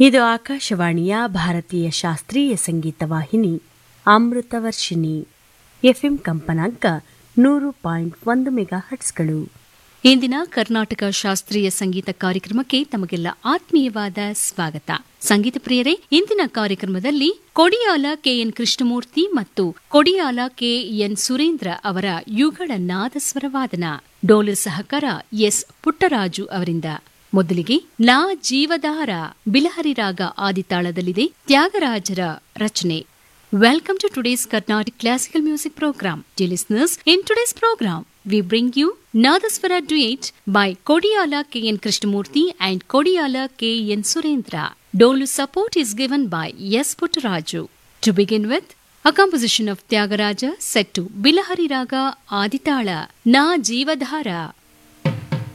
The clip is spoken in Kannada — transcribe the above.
ಇದು ಆಕಾಶವಾಣಿಯ ಭಾರತೀಯ ಶಾಸ್ತ್ರೀಯ ಸಂಗೀತ ವಾಹಿನಿ ಅಮೃತವರ್ಷಿಣಿ ಎಫ್ಎಂ ಕಂಪನಾಂಕ ನೂರು ಪಾಯಿಂಟ್ ಒಂದು ಮೆಗಾ ಹಟ್ಸ್ಗಳು ಇಂದಿನ ಕರ್ನಾಟಕ ಶಾಸ್ತ್ರೀಯ ಸಂಗೀತ ಕಾರ್ಯಕ್ರಮಕ್ಕೆ ತಮಗೆಲ್ಲ ಆತ್ಮೀಯವಾದ ಸ್ವಾಗತ ಸಂಗೀತ ಪ್ರಿಯರೇ ಇಂದಿನ ಕಾರ್ಯಕ್ರಮದಲ್ಲಿ ಕೊಡಿಯಾಲ ಕೆಎನ್ ಕೃಷ್ಣಮೂರ್ತಿ ಮತ್ತು ಕೊಡಿಯಾಲ ಕೆಎನ್ ಸುರೇಂದ್ರ ಅವರ ಯುಗಳ ನಾದಸ್ವರವಾದನ ಡೋಲು ಸಹಕಾರ ಎಸ್ ಪುಟ್ಟರಾಜು ಅವರಿಂದ ಮೊದಲಿಗೆ ನಾ ಜೀವಧಾರ ಬಿಲಹರಿ ರಾಗ ಆದಿತಾಳದಲ್ಲಿದೆ ತ್ಯಾಗರಾಜರ ರಚನೆ Welcome to today's Carnatic Classical Music Program. Dear listeners, in today's program, we bring you Nadaswara duet by Kodiyala K.N. Krishnamurti and Kodiyala K.N. Surendra. Dolu support is given by S. Puttaraju. To begin with, a composition of Tyagaraja set to Bilahari Raga Aditala, Na Jivadhara.